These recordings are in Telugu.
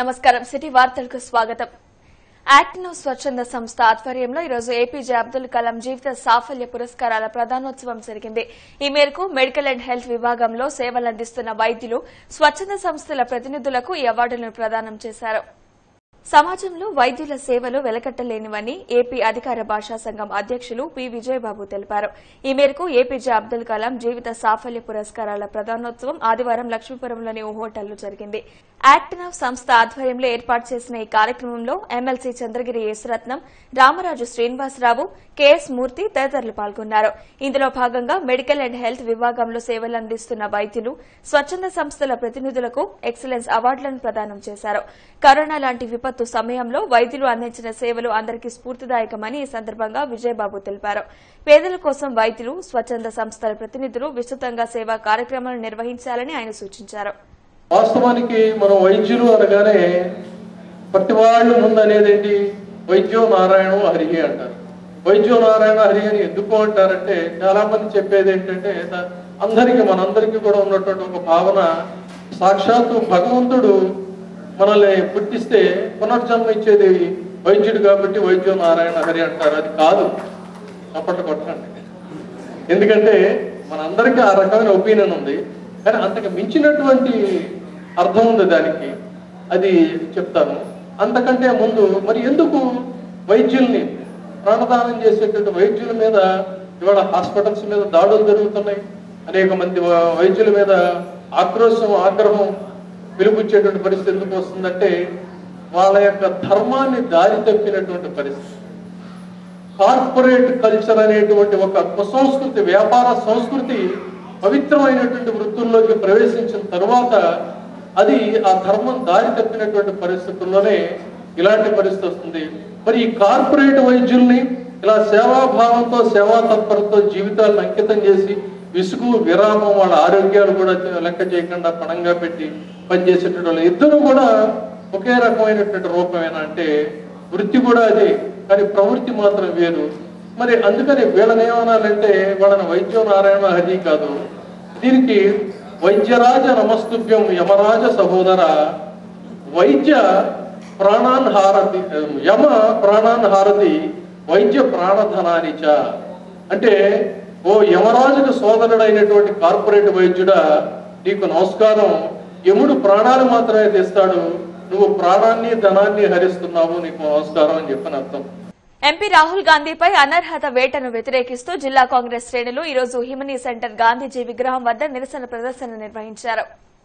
నమస్కారం సిటీ వార్తలకు స్వాగతం యాక్టినో స్వచ్ఛంద సంస్థ ఆధ్వర్యంలో ఈరోజు ఏపీజే అబ్దుల్ కలాం జీవిత సాఫల్య పురస్కారాల ప్రదానోత్సవం జరిగింది ఈ మేరకు మెడికల్ అండ్ హెల్త్ విభాగంలో సేవలందిస్తున్న వైద్యులు స్వచ్ఛంద సంస్థల ప్రతినిధులకు ఈ అవార్డులను ప్రదానం చేశారు సమాజంలో వైద్యుల సేవలు వెలకట్టలేనివని ఏపీ అధికార భాషా సంఘం అధ్యక్షులు పి విజయబాబు తెలిపారు ఈ మేరకు ఏపీజే అబ్దుల్ కలాం జీవిత సాఫల్య పురస్కారాల ప్రదానోత్సవం ఆదివారం లక్ష్మీపురంలోని ఓ హోటల్లో జరిగింది యాక్టినవ్ సంస్థ ఆధ్వర్యంలో ఏర్పాటు చేసిన ఈ కార్యక్రమంలో ఎమ్మెల్సీ చంద్రగిరి యేసరత్నం రామరాజు శ్రీనివాసరావు కెఎస్ మూర్తి తదితరులు పాల్గొన్నారు ఇందులో భాగంగా మెడికల్ అండ్ హెల్త్ విభాగంలో సేవలు అందిస్తున్న వైద్యులు స్వచ్ఛంద సంస్థల ప్రతినిధులకు ఎక్సలెన్స్ అవార్డులను ప్రదానం చేశారు కరోనా లాంటి విపత్తు సమయంలో వైద్యులు అందించిన సేవలు అందరికీ స్ఫూర్తిదాయకమని ఈ సందర్భంగా విజయబాబు తెలిపారు పేదల కోసం వైద్యులు స్వచ్ఛంద సంస్థల ప్రతినిధులు విస్తృతంగా సేవా కార్యక్రమాలు నిర్వహించాలని ఆయన సూచించారు వాస్తవానికి మనం వైద్యులు అనగానే ప్రతి వాళ్ళు ముందు అనేది ఏంటి వైద్యో నారాయణ హరి అంటారు వైద్యో నారాయణ హరి అని ఎందుకు అంటారంటే చాలా మంది చెప్పేది ఏంటంటే ద- అందరికీ మనందరికీ కూడా ఉన్నటువంటి ఒక భావన సాక్షాత్తు భగవంతుడు మనల్ని పుట్టిస్తే పునర్జన్మ ఇచ్చేది వైద్యుడు కాబట్టి వైద్యో నారాయణ హరి అంటారు అది కాదు చప్పట్లు కొట్టండి ఎందుకంటే మనందరికీ ఆ రకమైన ఒపీనియన్ ఉంది కానీ అంతకు మించినటువంటి అర్థం ఉంది దానికి అది చెప్తాను అంతకంటే ముందు మరి ఎందుకు వైద్యుల్ని ప్రాణదానం చేసేటువంటి వైద్యుల మీద ఇవాళ హాస్పిటల్స్ మీద దాడులు జరుగుతున్నాయి అనేక మంది వా- వైద్యుల మీద ఆక్రోశం ఆగ్రహం వెలుగుచ్చేటువంటి పరిస్థితి ఎందుకు వస్తుందంటే వాళ్ళ యొక్క ధర్మాన్ని దారి తప్పినటువంటి పరిస్థితి కార్పొరేట్ కల్చర్ అనేటువంటి ఒక కుసంస్కృతి వ్యాపార సంస్కృతి పవిత్రమైనటువంటి వృత్తుల్లోకి ప్రవేశించిన తరువాత అది ఆ ధర్మం దారి తప్పినటువంటి పరిస్థితుల్లోనే ఇలాంటి పరిస్థితి వస్తుంది మరి ఈ కార్పొరేట్ వైద్యుల్ని ఇలా సేవాభావంతో సేవా తత్పరతో జీవితాలను అంకితం చేసి విసుగు విరామం వాళ్ళ ఆరోగ్యాలు కూడా లెక్క చేయకుండా పణంగా పెట్టి పనిచేసేటువంటి వాళ్ళు ఇద్దరు కూడా ఒకే రకమైనటువంటి రూపమేనా అంటే వృత్తి కూడా అదే కానీ ప్రవృత్తి మాత్రం వేరు మరి అందుకని వీళ్ళని ఏమనాలంటే వాళ్ళని వైద్యం నారాయణ హరి కాదు దీనికి వైద్యరాజ నమస్తుభ్యం యమరాజ సహోదర వైద్య ప్రాణాన్ హారతి యమ ప్రాణాన్ హారతి వైద్య ప్రాణధనానిచ అంటే ఓ యమరాజుకు సోదరుడైనటువంటి కార్పొరేట్ వైద్యుడా నీకు నమస్కారం యముడు ప్రాణాలు మాత్రమే తెస్తాడు నువ్వు ప్రాణాన్ని ధనాన్ని హరిస్తున్నావు నీకు నమస్కారం అని చెప్పని అర్థం ఎంపీ రాహుల్ గాంధీపై అనర్హత వేటను వ్యతిరేకిస్తూ జిల్లా కాంగ్రెస్ శ్రేణులు ఈరోజు హిమనీ సెంటర్ గాంధీజీ విగ్రహం వద్ద నిరసన ప్రదర్శన నిర్వహించారు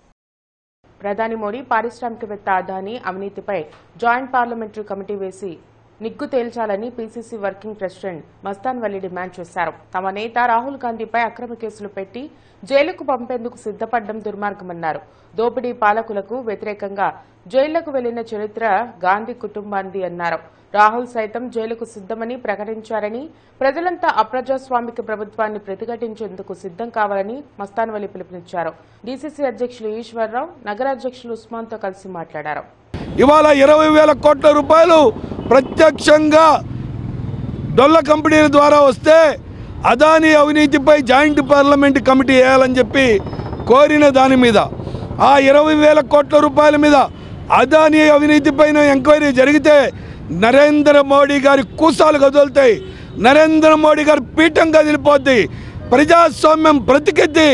ప్రధాని మోడీ పారిశ్రామికవేత్త అదానీ అవినీతిపై జాయింట్ పార్లమెంటరీ కమిటీ వేసి నిగ్గు తేల్చాలని PCC working president Mastan Valli demand చేశారు తమ నేత రాహుల్ గాంధీపై అక్రమ కేసులు పెట్టి జైలుకు పంపేందుకు సిద్దపడ్డం దుర్మార్గమన్నారు దోపిడీ పాలకులకు వ్యతిరేకంగా జైళ్లకు వెళ్లిన చరిత్ర గాంధీ కుటుంబాంది అన్నారు రాహుల్ సైతం జైలుకు సిద్దమని ప్రకటించారని ప్రజలంతా అప్రజాస్వామిక ప్రభుత్వాన్ని ప్రతిఘటించేందుకు సిద్దం కావాలని మస్తాన్వలి పిలుపునిచ్చారు డీసీసీ అధ్యక్షులు ఈశ్వరరావు నగర అధ్యక్షులు ఉస్మాన్తో కలిసి మాట్లాడారు ఇవాళ ఇరవై వేల కోట్ల రూపాయలు ప్రత్యక్షంగా డొల్ల కంపెనీల ద్వారా వస్తే అదానీ అవినీతిపై జాయింట్ పార్లమెంట్ కమిటీ వేయాలని చెప్పి కోరిన దాని మీద ఆ ఇరవై వేల కోట్ల రూపాయల మీద అదానీ అవినీతిపైన ఎంక్వైరీ జరిగితే నరేంద్ర మోడీ గారి కూసాలు కదులుతాయి నరేంద్ర మోడీ గారి పీఠం కదిలిపోద్ది ప్రజాస్వామ్యం బ్రతికెద్ది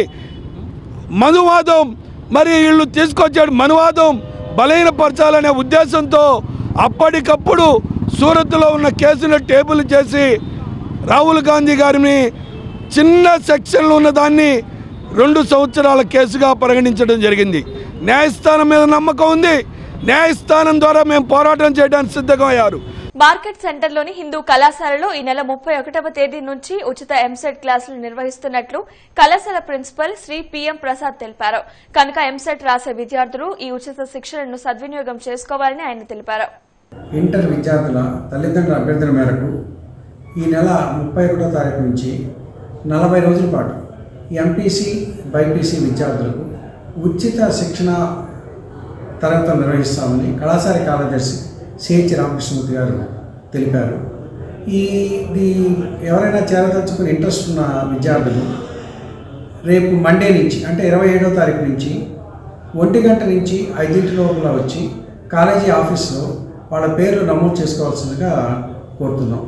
మనువాదం మరి వీళ్ళు తీసుకొచ్చాడు మనువాదం బలహీనపరచాలనే ఉద్దేశంతో అప్పటికప్పుడు సూరత్లో ఉన్న కేసును టేబుల్ చేసి రాహుల్ గాంధీ గారిని చిన్న సెక్షన్లో ఉన్న దాన్ని రెండు సంవత్సరాల కేసుగా పరిగణించడం జరిగింది న్యాయస్థానం మీద నమ్మకం ఉంది న్యాయస్థానం ద్వారా మేము పోరాటం చేయడానికి సిద్ధంగా అయ్యారు మార్కెట్ సెంటర్లోని హిందూ కళాశాలలో ఈ నెల ముప్పై ఒకటవ తేదీ నుంచి ఉచిత ఎంసెట్ క్లాసులు నిర్వహిస్తున్నట్లు కళాశాల ప్రిన్సిపల్ శ్రీ పిఎం ప్రసాద్ తెలిపారు కనుక ఎంసెట్ రాసే విద్యార్థులు ఈ ఉచిత శిక్షణను సద్వినియోగం చేసుకోవాలని ఆయన తెలిపారు ఇంటర్ విద్యార్థుల తల్లిదండ్రుల అభ్యర్థన మేరకు ఈ నెల ముప్పై ఒకటో తారీఖు నుంచి నలభై రోజుల పాటు ఎంపీసీ బైపీసీ విద్యార్థులకు ఉచిత శిక్షణ తరగతులు నిర్వహిస్తామని కళాశాల కార్యదర్శి సిహెచ్ రామకృష్ణమూర్తి గారు తెలిపారు ఈ ఇది ఎవరైనా చేరదలుచుకుని ఇంట్రెస్ట్ ఉన్న విద్యార్థులు రేపు మండే నుంచి అంటే ఇరవై ఏడో తారీఖు నుంచి ఒంటి గంట నుంచి ఐదింటి లోపల వచ్చి కాలేజీ ఆఫీస్లో వాళ్ళ పేర్లు నమోదు చేసుకోవాల్సిందిగా కోరుతున్నాం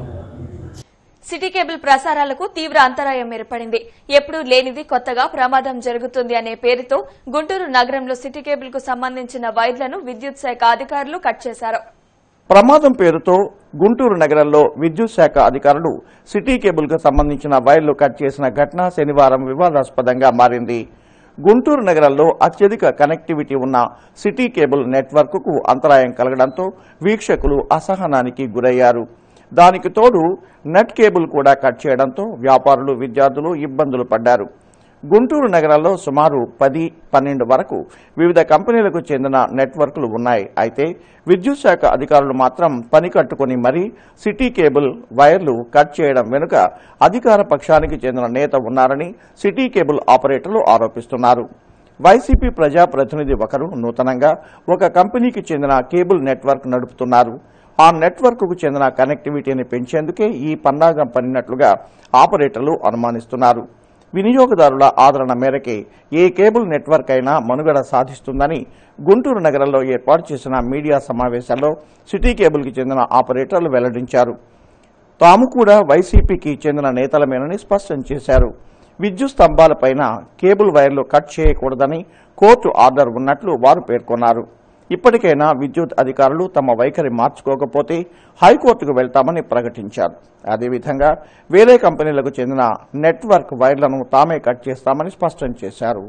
సిటీ కేబుల్ ప్రసారాలకు తీవ్ర అంతరాయం ఏర్పడింది ఎప్పుడూ లేనిది కొత్తగా ప్రమాదం జరుగుతుంది అనే పేరుతో గుంటూరు నగరంలో సిటీ కేబుల్ కు సంబంధించిన వైర్లను విద్యుత్ శాఖ అధికారులు కట్ చేశారు ప్రమాదం పేరుతో గుంటూరు నగరంలో విద్యుత్ శాఖ అధికారులు సిటీ కేబుల్ కు సంబంధించిన వైర్లు కట్ చేసిన ఘటన శనివారం వివాదాస్పదంగా మారింది గుంటూరు నగరంలో అత్యధిక కనెక్టివిటీ ఉన్న సిటీ కేబుల్ నెట్వర్క్ కు అంతరాయం కలగడంతో వీక్షకులు అసహనానికి గురయ్యారు దానికి తోడు నెట్ కేబుల్ కూడా కట్ చేయడంతో వ్యాపారులు విద్యార్థులు ఇబ్బందులు పడ్డారు గుంటూరు నగరంలో సుమారు పది పన్నెండు వరకు వివిధ కంపెనీలకు చెందిన నెట్వర్క్లు ఉన్నాయి అయితే విద్యుత్ శాఖ అధికారులు మాత్రం పని కట్టుకుని మరీ సిటీ కేబుల్ వైర్లు కట్ చేయడం వెనుక అధికార పక్షానికి చెందిన నేత ఉన్నారని సిటీ కేబుల్ ఆపరేటర్లు ఆరోపిస్తున్నారు వైసీపీ ప్రజాప్రతినిధి ఒకరు నూతనంగా ఒక కంపెనీకి చెందిన కేబుల్ నెట్వర్క్ నడుపుతున్నారు ఆ నెట్వర్క్కు చెందిన కనెక్టివిటీని పెంచేందుకే ఈ పన్నాగం పడినట్లుగా ఆపరేటర్లు అనుమానిస్తున్నారు వినియోగదారుల ఆదరణ మేరకే ఏ కేబుల్ నెట్వర్క్ అయినా మనుగడ సాధిస్తుందని గుంటూరు నగరంలో ఏర్పాటు చేసిన మీడియా సమావేశంలో సిటీ కేబుల్కి చెందిన ఆపరేటర్లు వెల్లడించారు తాము కూడా వైసీపీకి చెందిన నేతలమేనని స్పష్టం చేశారు విద్యుత్ స్తంభాలపైన కేబుల్ వైర్లు కట్ చేయకూడదని కోర్టు ఆర్డర్ ఉన్నట్లు వారు పేర్కొన్నారు ఇప్పటికైనా విద్యుత్ అధికారులు తమ వైఖరి మార్చుకోకపోతే హైకోర్టుకు వెళ్తామని ప్రకటించారు అదేవిధంగా వేరే కంపెనీలకు చెందిన నెట్వర్క్ వైర్లను తామే కట్ చేస్తామని స్పష్టం చేశారు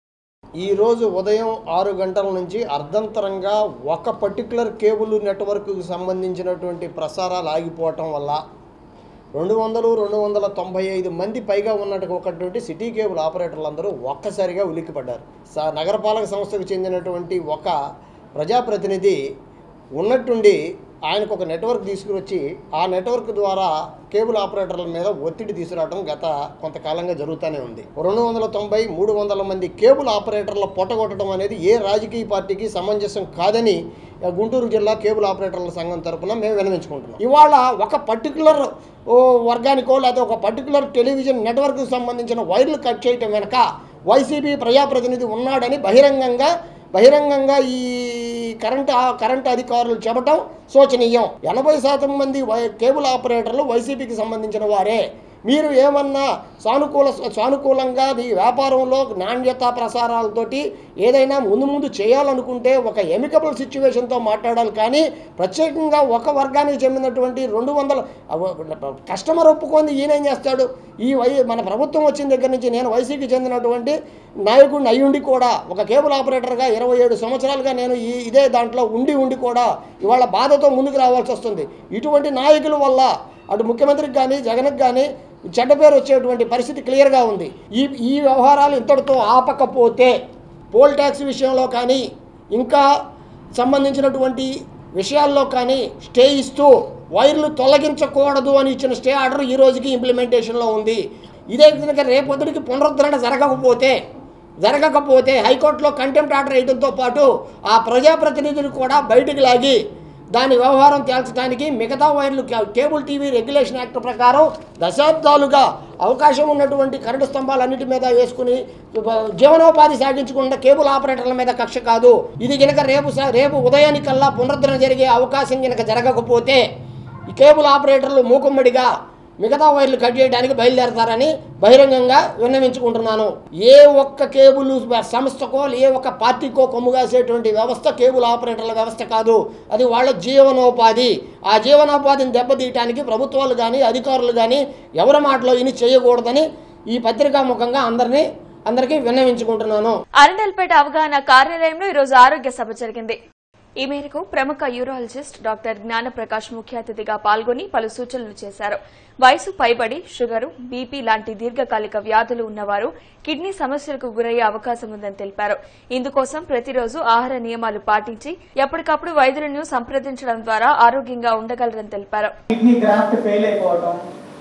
ఈరోజు ఉదయం ఆరు గంటల నుంచి అర్ధంతరంగా ఒక పర్టికులర్ కేబుల్ నెట్వర్క్కు సంబంధించినటువంటి ప్రసారాలు ఆగిపోవటం వల్ల రెండు వందలు రెండు వందల తొంభై ఐదు మంది పైగా ఉన్నటువంటి సిటీ కేబుల్ ఆపరేటర్లు అందరూ ఒక్కసారిగా ఉలిక్కిపడ్డారు స నగరపాలక సంస్థకు చెందినటువంటి ఒక ప్రజాప్రతినిధి ఉన్నట్టుండి ఆయనకు ఒక నెట్వర్క్ తీసుకువచ్చి ఆ నెట్వర్క్ ద్వారా కేబుల్ ఆపరేటర్ల మీద ఒత్తిడి తీసుకురావడం గత కొంతకాలంగా జరుగుతూనే ఉంది రెండు వందల తొంభై మూడు వందల మంది కేబుల్ ఆపరేటర్ల పొట్టగొట్టడం అనేది ఏ రాజకీయ పార్టీకి సమంజసం కాదని ఆ, గుంటూరు జిల్లా కేబుల్ ఆపరేటర్ల సంఘం తరపున మేము విన్నవించుకుంటున్నాం ఇవాళ ఒక పర్టికులర్ ఓ వర్గానికో లేదా ఒక పర్టికులర్ టెలివిజన్ నెట్వర్క్కి సంబంధించిన వైర్లు కట్ చేయటం వెనక వైసీపీ ప్రజాప్రతినిధి ఉన్నాడని బహిరంగంగా బహిరంగంగా ఈ కరెంట్ కరెంట్ అధికారులు చెప్పటం శోచనీయం ఎనభై శాతం మంది వై- కేబుల్ ఆపరేటర్లు వైసీపీకి సంబంధించిన వారే మీరు ఏమన్నా సానుకూల సానుకూలంగా ఈ వ్యాపారంలో నాణ్యత ప్రసారాలతోటి ఏదైనా ముందు ముందు చేయాలనుకుంటే ఒక ఎమికబుల్ సిచ్యువేషన్తో మాట్లాడాలి కానీ ప్రత్యేకంగా ఒక వర్గానికి చెందినటువంటి రెండు వందల అవ- కస్టమర్ ఒప్పుకుంది ఈయనేం చేస్తాడు ఈ వై మన ప్రభుత్వం వచ్చిన దగ్గర నుంచి నేను వైసీకి చెందినటువంటి నాయకుడిని అయ్యుండి కూడా ఒక కేబుల్ ఆపరేటర్గా ఇరవై ఏడు సంవత్సరాలుగా నేను ఈ ఇదే దాంట్లో ఉండి ఉండి కూడా ఇవాళ బాధతో ముందుకు రావాల్సి వస్తుంది ఇటువంటి నాయకుల వల్ల అటు ముఖ్యమంత్రికి కానీ జగన్కి కానీ చెడ్డ పేరు వచ్చేటువంటి పరిస్థితి క్లియర్గా ఉంది ఈ ఈ వ్యవహారాలు ఇంతటితో ఆపకపోతే పోల్ ట్యాక్స్ విషయంలో కానీ ఇంకా సంబంధించినటువంటి విషయాల్లో కానీ స్టే ఇస్తూ వైర్లు తొలగించకూడదు అని ఇచ్చిన స్టే ఆర్డర్ ఈ రోజుకి ఇంప్లిమెంటేషన్లో ఉంది ఇదే విధంగా రేపొద్దుడికి పునరుద్ధరణ జరగకపోతే జరగకపోతే హైకోర్టులో కంటెంప్ట్ ఆర్డర్ వేయడంతో పాటు ఆ ప్రజాప్రతినిధులు కూడా బయటికి లాగి దాని వ్యవహారం తేల్చడానికి మిగతా వైర్లు కే- కేబుల్ టీవీ రెగ్యులేషన్ యాక్ట్ ప్రకారం దశాబ్దాలుగా అవకాశం ఉన్నటువంటి కరెంటు స్తంభాలన్నిటి మీద వేసుకుని ఉప- జీవనోపాధి సాగించుకున్న కేబుల్ ఆపరేటర్ల మీద కక్ష కాదు ఇది గనక రేపు స- రేపు ఉదయానికల్లా పునరుద్ధరణ జరిగే అవకాశం గనక జరగకపోతే ఈ కేబుల్ ఆపరేటర్లు మూకుమ్మడిగా మిగతా వైర్లు కట్ చేయడానికి బయలుదేరతారని బహిరంగంగా విన్నవించుకుంటున్నాను ఏ ఒక్క కేబుల్ సంస్థకో ఏ ఒక్క పార్టీకో కొమ్ముగాసేటువంటి వ్యవస్థ కేబుల్ ఆపరేటర్ల వ్యవస్థ కాదు అది వాళ్ళ జీవనోపాధి ఆ జీవనోపాధిని దెబ్బతీయటానికి ప్రభుత్వాలు కానీ అధికారులు కానీ ఎవరి మాటలో ఇని చేయకూడదని ఈ పత్రికా ముఖంగా అందరినీ అందరికీ విన్నవించుకుంటున్నాను అరండల్పేట అవగాహన కార్యాలయంలో ఈరోజు ఆరోగ్య సభ జరిగింది ఈ మేరకు ప్రముఖ యూరాలజిస్ట్ డాక్టర్ జ్ఞానప్రకాష్ ముఖ్య అతిథిగా పాల్గొని పలు సూచనలు చేశారు వయసు పైబడి షుగరు బీపీ లాంటి దీర్ఘకాలిక వ్యాధులు ఉన్నవారు కిడ్నీ సమస్యలకు గురయ్యే అవకాశం ఉందని తెలిపారు ఇందుకోసం ప్రతిరోజు ఆహార నియమాలు పాటించి ఎప్పటికప్పుడు వైద్యులను సంప్రదించడం ద్వారా ఆరోగ్యంగా ఉండగలరని తెలిపారు కిడ్నీ గ్రాఫ్ట్ ఫెయిల్ అయిపోవటం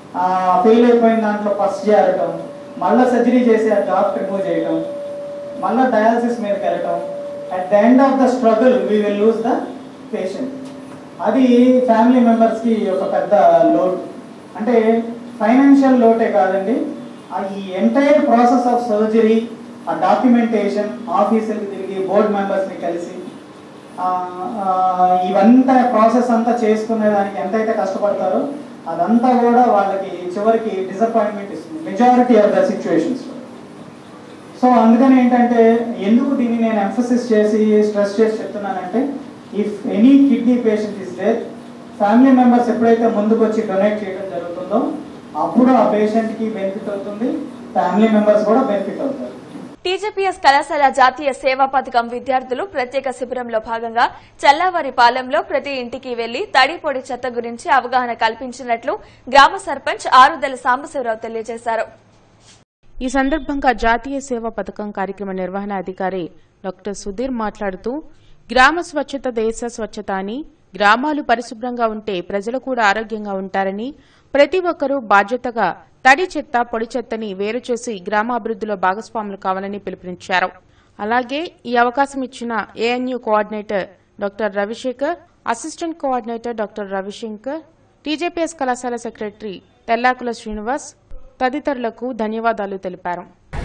ఫెయిల్ అయిపోయిన దాంట్లో ఫస్ట్ చేరటం మళ్ళీ సర్జరీ చేసి ఆ గ్రాఫ్ట్ రిమూవ్ చేయటం మళ్ళీ డయాలసిస్ మీదకి వెళ్ళటం at the end of the struggle we will lose the patient అది ఫ్యామిలీ మెంబర్స్కి ఒక పెద్ద లోడ్ అంటే ఫైనాన్షియల్ లోటే కాదండి ఆ ఈ ఎంటైర్ ప్రాసెస్ ఆఫ్ సర్జరీ ఆ డాక్యుమెంటేషన్ ఆఫీసులకు తిరిగి బోర్డ్ మెంబర్స్ని కలిసి ఆ, ఆ, ఇవంతా ప్రాసెస్ అంతా చేసుకునే దానికి ఎంతైతే కష్టపడతారో అదంతా కూడా వాళ్ళకి చివరికి డిసప్పాయింట్మెంట్ ఇస్తుంది majority of the situations so అందుకని ఏంటంటే ఎందుకు దీన్ని నేను ఎంఫసిస్ చేసి స్ట్రెస్ చేసి చెప్తున్నానంటే if any kidney patient is there family members ఎప్పుడైతే ముందుకు వచ్చి డొనేట్ చేయడం జరుగుతుందో అప్పుడు ఆ పేషెంట్కి బెనిఫిట్ అవుతుంది ఫ్యామిలీ మెంబర్స్ కూడా బెనిఫిట్ అవుతారు టీజేపీఎస్ కళాశాల జాతీయ సేవా పథకం విద్యార్థులు ప్రత్యేక శిబిరంలో భాగంగా చల్లావారి పాలెంలో ప్రతి ఇంటికి వెళ్లి తడి పొడి చెత్త గురించి అవగాహన కల్పించినట్లు గ్రామ సర్పంచ్ ఆరుదల సాంబశివరావు తెలియజేశారు ఈ సందర్భంగా జాతీయ సేవా పథకం కార్యక్రమ నిర్వహణ అధికారి డాక్టర్ సుధీర్ మాట్లాడుతూ గ్రామ స్వచ్ఛత దేశ స్వచ్ఛత అని గ్రామాలు పరిశుభ్రంగా ఉంటే ప్రజలు కూడా ఆరోగ్యంగా ఉంటారని ప్రతి ఒక్కరూ బాధ్యతగా తడి చెత్త పొడి చెత్తని వేరు చేసి గ్రామాభివృద్దిలో భాగస్వాములు కావాలని పిలుపునిచ్చారు అలాగే ఈ అవకాశం ఇచ్చిన ANU coordinator doctor Ravishekhar assistant coordinator doctor Ravishankar TJPS కళాశాల సెక్రటరీ తెల్లాకుల శ్రీనివాస్ తదితరులకు ధన్యవాదాలు తెలిపారు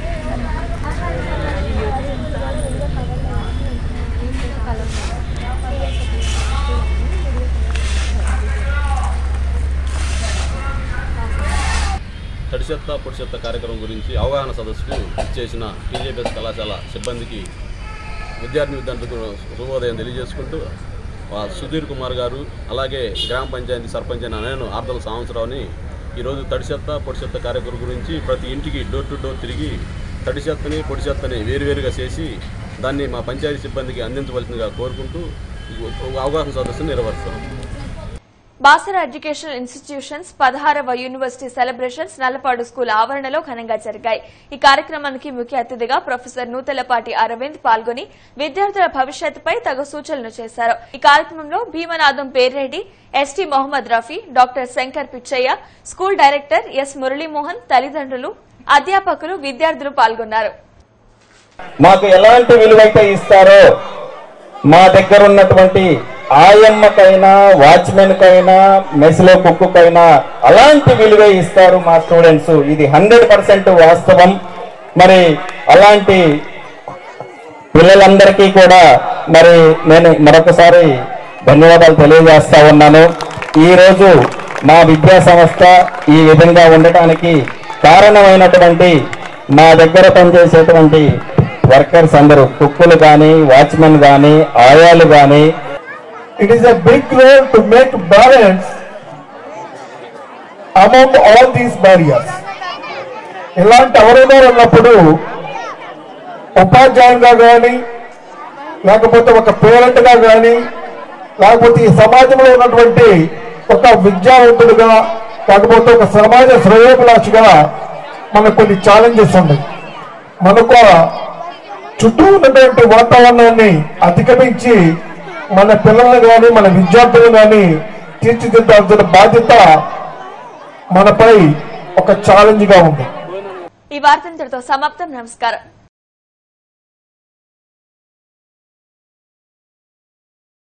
తడి చెత్త పొడి చెత్త కార్యక్రమం గురించి అవగాహన సదస్సుకు ఇచ్చేసిన టీజేపీఎస్ కళాశాల సిబ్బందికి విద్యార్థి విద్యార్థులకు శుభోదయం తెలియజేసుకుంటూ ఆ సుధీర్ కుమార్ గారు అలాగే గ్రామ పంచాయతీ సర్పంచ్ అయిన నేను ఆర్దల సాంబశరావుని ఈరోజు తడి చెత్త పొడి చెత్త కార్యక్రమం గురించి ప్రతి ఇంటికి డోర్ టు డోర్ తిరిగి తడి చెత్తని పొడి చెత్తని వేరువేరుగా చేసి దాన్ని మా పంచాయతీ సిబ్బందికి అందించవలసిందిగా కోరుకుంటూ అవగాహన సదస్సును నిర్వహిస్తాం బాసర ఎడ్యుకేషనల్ ఇన్స్టిట్యూషన్స్ పదహారవ యూనివర్సిటీ సెలబ్రేషన్స్ నల్లపాడు స్కూల్ ఆవరణలో ఘనంగా జరిగాయి ఈ కార్యక్రమానికి ముఖ్య అతిథిగా ప్రొఫెసర్ నూతలపాటి అరవింద్ పాల్గొని విద్యార్థుల భవిష్యత్తుపై తగు సూచనలు చేశారు ఈ కార్యక్రమంలో Bheemanatham Perreddy ST Mohammed Rafi doctor Shankar Pichaiah school director S Muralimohan తల్లిదండ్రులు అధ్యాపకులు విద్యార్థులు పాల్గొన్నారు మాకు ఎలాంటి విలువైతే ఇస్తారో మా దగ్గర ఉన్నటువంటి ఆయమ్మకైనా వాచ్మెన్ కైనా మెస్లో కుక్కుకైనా అలాంటి విలువే ఇస్తారు మా స్టూడెంట్స్ ఇది హండ్రెడ్ పర్సెంట్ వాస్తవం మరి అలాంటి పిల్లలందరికీ కూడా మరి నేను మరొకసారి ధన్యవాదాలు తెలియజేస్తా ఉన్నాను ఈ రోజు మా విద్యా సంస్థ ఈ విధంగా ఉండటానికి కారణమైనటువంటి మా దగ్గర పనిచేసేటువంటి వర్కర్స్ అందరూ కుక్కులు కానీ వాచ్మెన్ కానీ ఆయాలు కానీ It is a big role to make balance among all these barriers. ఇలాంటి అవరోధాలు ఉన్నప్పుడు ఉపాధ్యాయులుగా కానీ లేకపోతే ఒక పేరెంట్గా కానీ లేకపోతే ఈ సమాజంలో ఉన్నటువంటి ఒక విద్యావంతుడుగా లేకపోతే ఒక సమాజ శ్రేయోభిలాషిగా మనకు కొన్ని ఛాలెంజెస్ ఉన్నాయి మనకు ఆ చుట్టూ ఉన్నటువంటి వాతావరణాన్ని అధిగమించి మన పిల్లల్ని కానీ మన విద్యార్థులను కానీ తీర్చిదిద్దాల్సిన బాధ్యత మనపై ఒక ఛాలెంజ్ గా ఉంది ఈ వార్తంతటితో సమాప్తం నమస్కారం